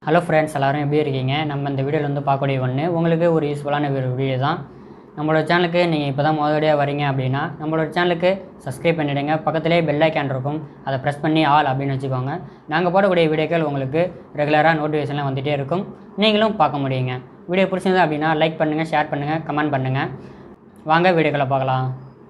hello friends எல்லாரும் எப்படி இருக்கீங்க நம்ம இந்த வீடியோவில் வந்து பார்க்கக்கூடிய ஒன்று உங்களுக்கு ஒரு யூஸ்ஃபுல்லான ஒரு வீடியோ தான் நம்மளோட சேனலுக்கு நீங்கள் இப்போ தான் முதலடியாக வரீங்க அப்படின்னா நம்மளோட சேனலுக்கு சப்ஸ்கிரைப் பண்ணிவிடுங்க பக்கத்துலேயே பெல் ஐக்கான் இருக்கும் அதை ப்ரெஸ் பண்ணி ஆல் அப்படின்னு வச்சுக்கோங்க நாங்கள் போடக்கூடிய வீடியோக்கள் உங்களுக்கு ரெகுலராக நோட்டிஃபிகேஷன்லாம் வந்துகிட்டே இருக்கும் நீங்களும் பார்க்க முடியுங்க வீடியோ பிடிச்சிருந்தது அப்படின்னா லைக் பண்ணுங்கள் ஷேர் பண்ணுங்கள் கமெண்ட் பண்ணுங்கள் வாங்க வீடியோக்களை பார்க்கலாம்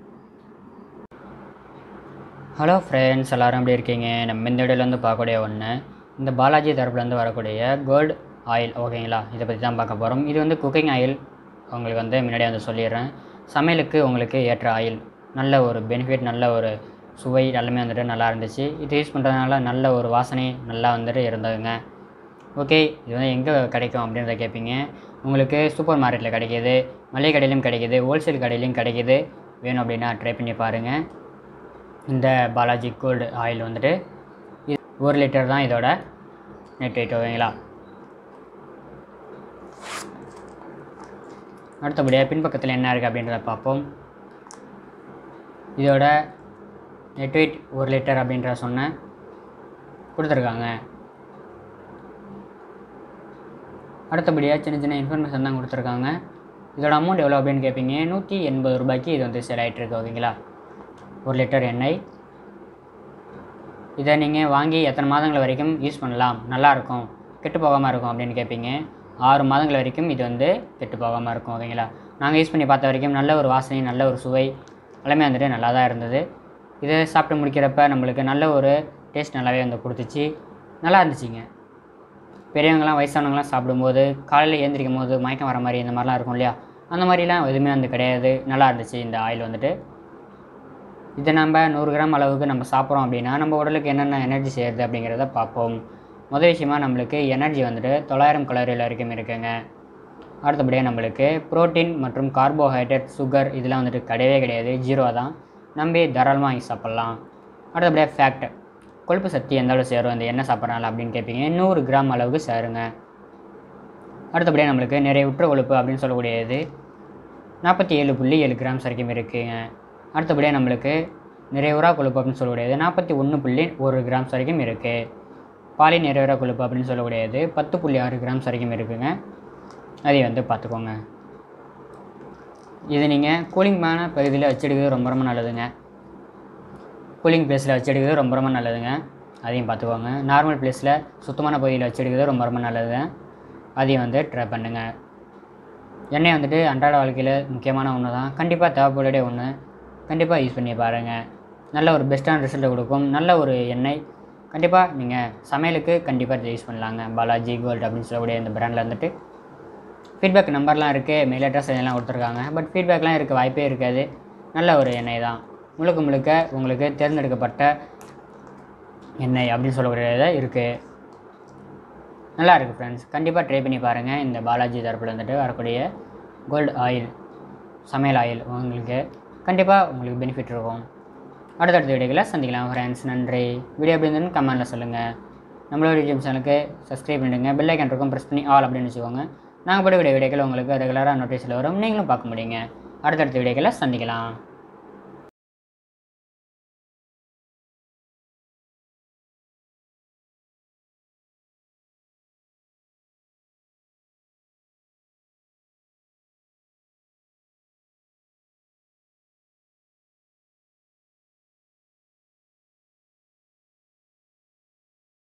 ஹலோ ஃப்ரெண்ட்ஸ் எல்லாரும் எப்படி இருக்கீங்க நம்ம இந்த வீடியோவில் வந்து பார்க்கக்கூடிய ஒன்று இந்த பாலாஜி தரப்புலேருந்து வரக்கூடிய கோல்டு ஆயில் ஓகேங்களா இதை பற்றி தான் பார்க்க போகிறோம் இது வந்து குக்கிங் ஆயில் உங்களுக்கு வந்து முன்னாடியே வந்து சொல்லிடுறேன் சமையலுக்கு உங்களுக்கு ஏற்ற ஆயில் நல்ல ஒரு பெனிஃபிட் நல்ல ஒரு சுவை எல்லாமே வந்துட்டு நல்லா இருந்துச்சு இது யூஸ் பண்ணுறதுனால நல்ல ஒரு வாசனை நல்லா வந்துட்டு இருந்ததுங்க ஓகே இது வந்து எங்கே கிடைக்கும் அப்படின்றத கேட்பீங்க உங்களுக்கு சூப்பர் மார்க்கெட்டில் கிடைக்கிது மளிகை கடையிலையும் கிடைக்கிது ஹோல்சேல் கடையிலையும் கிடைக்கிது வேணும் அப்படின்னா ட்ரை பண்ணி பாருங்கள் இந்த பாலாஜி கோல்டு ஆயில் வந்துட்டு இது ஒரு லிட்டர் தான் இதோட நெட் வெயிட் ஓகேங்களா அடுத்தபடியாக பின்பக்கத்தில் என்ன இருக்குது அப்படின்றத பார்ப்போம் இதோட நெட் வெயிட் ஒரு லிட்டர் அப்படின்ற சொன்ன கொடுத்துருக்காங்க அடுத்தபடியாக சின்ன சின்ன இன்ஃபர்மேஷன் தான் கொடுத்துருக்காங்க இதோட அமௌண்ட் எவ்வளோ அப்படின்னு கேட்பீங்க நூற்றி எண்பது ரூபாய்க்கு இது வந்து சேல் ஆகிட்டுருக்கு ஓகேங்களா ஒரு லிட்டர் எண்ணெய் இதை நீங்கள் வாங்கி எத்தனை மாதங்கள் வரைக்கும் யூஸ் பண்ணலாம் நல்லாயிருக்கும் கெட்டு போகாமல் இருக்கும் அப்படின்னு கேட்பீங்க ஆறு மாதங்கள் வரைக்கும் இது வந்து கெட்டு போகாமல் இருக்கும் ஓகேங்களா நாங்கள் யூஸ் பண்ணி பார்த்த வரைக்கும் நல்ல ஒரு வாசனை நல்ல ஒரு சுவை எல்லாமே வந்துட்டு நல்லா தான் இருந்தது இதை சாப்பிட்டு முடிக்கிறப்ப நம்மளுக்கு நல்ல ஒரு டேஸ்ட் நல்லாவே வந்து கொடுத்துச்சு நல்லா இருந்துச்சுங்க பெரியவங்களாம் வயசானவங்களாம் சாப்பிடும்போது காலையில் ஏந்திரிக்கும் போது மயக்கம் வர மாதிரி இந்த மாதிரிலாம் இருக்கும் இல்லையா அந்த மாதிரிலாம் எதுவுமே வந்து கிடையாது நல்லா இருந்துச்சு இந்த ஆயில் வந்துட்டு இதை நம்ம நூறு கிராம் அளவுக்கு நம்ம சாப்பிட்றோம் அப்படின்னா நம்ம உடலுக்கு என்னென்ன எனர்ஜி செய்யுது அப்படிங்கிறத பார்ப்போம் முதல் விஷயமா நம்மளுக்கு எனர்ஜி வந்துட்டு தொள்ளாயிரம் கலோரியில் வரைக்கும் இருக்குங்க அடுத்தபடியாக நம்மளுக்கு புரோட்டீன் மற்றும் கார்போஹைட்ரேட் சுகர் இதெல்லாம் வந்துட்டு கிடையவே கிடையாது ஜீரோ தான் நம்பி தாராளமாக வாங்கி சாப்பிட்லாம் அடுத்தபடியாக ஃபேக்ட் கொழுப்பு சக்தி எந்த அளவு சேரும் இந்த எண்ணெய் சாப்பிட்றாங்க அப்படின்னு கேட்பீங்க நூறு கிராம் அளவுக்கு சேருங்க அடுத்தபடியாக நம்மளுக்கு நிறைய உற்ற கொழுப்பு அப்படின்னு சொல்லக்கூடியது நாற்பத்தி ஏழு புள்ளி ஏழு கிராம்ஸ் வரைக்கும் இருக்குங்க அடுத்தபடியாக நம்மளுக்கு நிறைவுறா கொழுப்பு அப்படின்னு சொல்லக்கூடியது நாற்பத்தி ஒன்று புள்ளி ஒரு கிராம்ஸ் வரைக்கும் இருக்குது பாலி நிறைவுறா கொழுப்பு அப்படின்னு சொல்லக்கூடியது பத்து புள்ளி ஆறு கிராம்ஸ் வரைக்கும் இருக்குங்க அதை வந்து பார்த்துக்கோங்க இது நீங்கள் கூலிங்மான பகுதியில் வச்செடுக்கிறது ரொம்ப ரொம்ப நல்லதுங்க கூலிங் பிளேஸில் வச்செடுக்கிறது ரொம்ப ரொம்ப நல்லதுங்க அதையும் பார்த்துக்கோங்க நார்மல் பிளேஸில் சுத்தமான பகுதியில் வச்செடுக்கிறது ரொம்ப ரொம்ப நல்லதுங்க அதையும் வந்து ட்ரை பண்ணுங்கள் எண்ணெய் வந்துட்டு அன்றாட வாழ்க்கையில் முக்கியமான ஒன்று தான் கண்டிப்பாக தேவைப்படக்கூடிய ஒன்று கண்டிப்பாக யூஸ் பண்ணி பாருங்கள் நல்ல ஒரு பெஸ்ட்டான ரிசல்ட்டை கொடுக்கும் நல்ல ஒரு எண்ணெய் கண்டிப்பாக நீங்கள் சமையலுக்கு கண்டிப்பாக யூஸ் பண்ணலாங்க பாலாஜி கோல்டு அப்படின்னு சொல்லக்கூடிய இந்த பிராண்டில் வந்துட்டு ஃபீட்பேக் நம்பர்லாம் இருக்குது மெயில் அட்ரஸ் இதெல்லாம் கொடுத்துருக்காங்க பட் ஃபீட்பேக்லாம் இருக்க வாய்ப்பே இருக்காது நல்ல ஒரு எண்ணெய் தான் முழுக்க முழுக்க உங்களுக்கு தேர்ந்தெடுக்கப்பட்ட எண்ணெய் அப்படின்னு சொல்லக்கூடியது இருக்குது நல்லா இருக்குது ஃப்ரெண்ட்ஸ் கண்டிப்பாக ட்ரை பண்ணி பாருங்கள் இந்த பாலாஜி தரப்பில் வந்துட்டு வரக்கூடிய கோல்டு ஆயில் சமையல் ஆயில் உங்களுக்கு கண்டிப்பாக உங்களுக்கு பெனிஃபிட் இருக்கும் அடுத்தடுத்த வீடியோக்களை சந்திக்கலாம் ஃப்ரெண்ட்ஸ் நன்றி வீடியோ எப்படி இருந்ததுன்னு கமெண்ட்டில் சொல்லுங்கள் நம்மளோட யூடியூப் சேனலுக்கு சப்ஸ்கிரைப் பண்ணிடுங்க பெல் ஐக்கன் இருக்கும் ப்ரெஸ் பண்ணி ஆல் அப்படின்னு வச்சுக்கோங்க நாங்கள் போடக்கூடிய வீடியோக்கள் உங்களுக்கு ரெகுலராக நோட்டீஸில் வரும் நீங்களும் பார்க்க முடியுங்க அடுத்தடுத்த வீடியோக்களை சந்திக்கலாம்